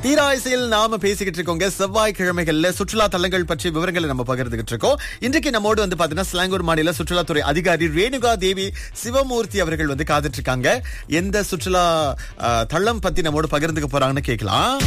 தீராயசையில் நாம பேசிக்கிட்டு இருக்கோங்க செவ்வாய்க்கிழமைகள்ல சுற்றுலா தலங்கள் பற்றிய விவரங்களை நம்ம பகிர்ந்துகிட்டு இருக்கோம் இன்றைக்கு நம்மோடு வந்து பாத்தீங்கன்னா சிலாங்கூர் மாநில சுற்றுலாத்துறை அதிகாரி ரேணுகா தேவி சிவமூர்த்தி அவர்கள் வந்து காத்துட்டு இருக்காங்க எந்த சுற்றுலா அஹ், தளம் பத்தி நம்மோடு பகிர்ந்துக்க போறாங்கன்னு கேட்கலாம்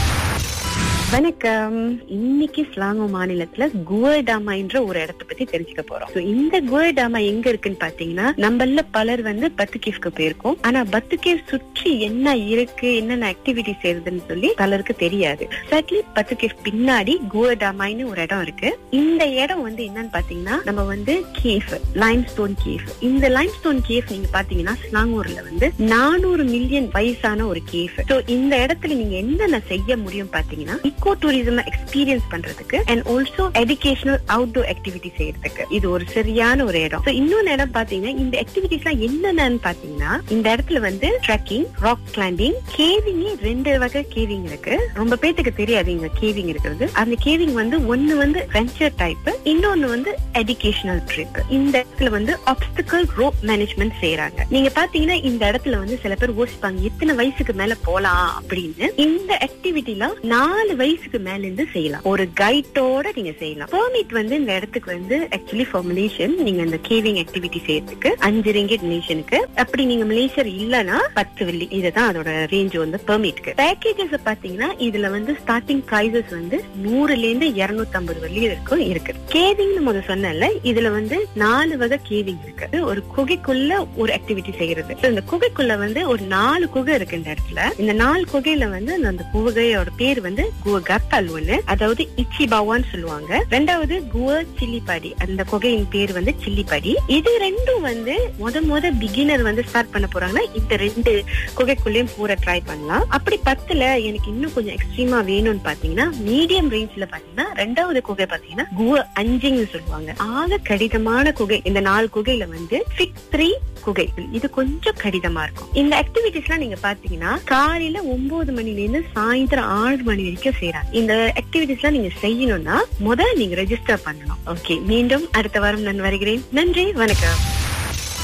வணக்கம் இன்னைக்கு ஸ்லாங்கோ மாநிலத்துல குவர்டாமா என்ற ஒரு இடத்தை பத்தி தெரிஞ்சுக்க போறோம் So, இந்த குவர்டாமா எங்க இருக்குன்னு பாத்தீங்கன்னா நம்மள பலர் வந்து பத்துகேஃப்க்கு போயிருக்கோம் ஆனா பத்துகேஃப் சுற்றி என்ன இருக்கு என்னென்ன ஆக்டிவிட்டி செய்யறதுன்னு சொல்லி பலருக்கு தெரியாது எக்ஸாக்ட்லி பத்துகேஃப் பின்னாடி குவர்டாமான்னு ஒரு இடம் இருக்கு இந்த இடம் வந்து என்னன்னு பாத்தீங்கன்னா நம்ம வந்து கேஃப் லைம் ஸ்டோன் கேஃப் இந்த லைம் ஸ்டோன் கேஃப் நீங்க பாத்தீங்கன்னா ஸ்லாங்கூர்ல வந்து நானூறு மில்லியன் வயசான ஒரு கேஃப் சோ இந்த இடத்துல நீங்க என்னென்ன செய்ய முடியும் பாத்தீங்கன்னா இக்கோ டூரிசம் எக்ஸ்பீரியன்ஸ் பண்றதுக்கு and also educational outdoor activity செய்யறதுக்கு இது ஒரு சரியான ஒரு இடம் So, இன்னொன்னு இடம் பாத்தீங்கன்னா இந்த ஆக்டிவிட்டிஸ் எல்லாம் என்னென்னு பாத்தீங்கன்னா இந்த இடத்துல வந்து ட்ரெக்கிங் ராக் கிளைம்பிங் கேவிங் ரெண்டு வகை கேவிங் இருக்கு ரொம்ப பேத்துக்கு தெரியாது இங்க கேவிங் இருக்கிறது அந்த கேவிங் வந்து ஒண்ணு வந்து வெஞ்சர் டைப் இன்னொன்னு வந்து எஜுகேஷனல் ட்ரிப் இந்த இடத்துல வந்து ஆப்ஸ்டிக்கல் ரோப் மேனேஜ்மெண்ட் செய்யறாங்க நீங்க பாத்தீங்கன்னா இந்த இடத்துல வந்து சில பேர் யோசிப்பாங்க எத்தனை வயசுக்கு மேல போலாம் அப்படின்னு இந்த ஆக்டிவிட்டில நாலு வயசுக்கு மேல இருந்து செய்யலாம் ஒரு கைட்டோட நீங்க செய்யலாம் பெர்மிட் வந்து இந்த இடத்துக்கு வந்து ஆக்சுவலி ஃபார் மலேசியன் நீங்க இந்த கேவிங் ஆக்டிவிட்டி செய்யறதுக்கு அஞ்சு ரிங்கெட் மலேசியனுக்கு அப்படி நீங்க மலேசியர் இல்லனா பத்து வெள்ளி இதுதான் அதோட ரேஞ்ச் வந்து பெர்மிட்க்கு பேக்கேஜஸ் பாத்தீங்கன்னா இதுல வந்து ஸ்டார்டிங் பிரைசஸ் வந்து நூறுல இருந்து இருநூத்தி ஐம்பது வெள்ளி வரைக்கும் இருக்கு கேவிங்னு முதல்ல சொன்னேன்ல இதுல வந்து நாலு வகை கேவிங் இருக்கு ஒரு குகைக்குள்ள ஒரு ஆக்டிவிட்டி செய்யறது So, இந்த குகைக்குள்ள வந்து ஒரு நாலு குகை இருக்கு இந்த இடத்துல இந்த நாலு குகையில வந்து அந்த- அந்த குகையோட பேர் வந்து குவ கப்பல் ஒண்ணு அதாவது இச்சிபாவான்னு சொல்லுவாங்க ரெண்டாவது குவ சில்லிப்பாடி அந்த குகையின் பேர் வந்து சில்லிப்பாடி இது ரெண்டும் வந்து முத முத பிகினர் வந்து ஸ்டார்ட் பண்ண போறாங்கன்னா இந்த ரெண்டு குகைக்குள்ளேயும் பூரா ட்ரை பண்ணலாம் அப்படி பத்துல எனக்கு இன்னும் கொஞ்சம் எக்ஸ்ட்ரீமா வேணும்னு பாத்தீங்கன்னா மீடியம் ரேஞ்ச்ல பாத்தீங்கன்னா ரெண்டாவது குகை பாத்தீங்கன்னா குவ அஞ்சுன்னு சொல்லுவாங்க ஆக கடினமான குகை இந்த நாலு குகையில வந்து ஃபிக் த்ரீ குகை இது கொஞ்சம் கடினமா இருக்கும் இந்த ஆக்டிவிட்டிஸ் எல்லாம் நீங்க பாத்தீங்கன்னா காலையில ஒன்பது மணில இருந்து சாயந்தரம் ஆறு மணி வரைக்கும் செய்யறாங்க இந்த ஆக்டிவிட்டிஸ் எல்லாம் நீங்க செய்யணும்னா முதல்ல நீங்க ரெஜிஸ்டர் பண்ணணும் ஓகே மீண்டும் அடுத்த வாரம் நான் வருகிறேன் நன்றி வணக்கம்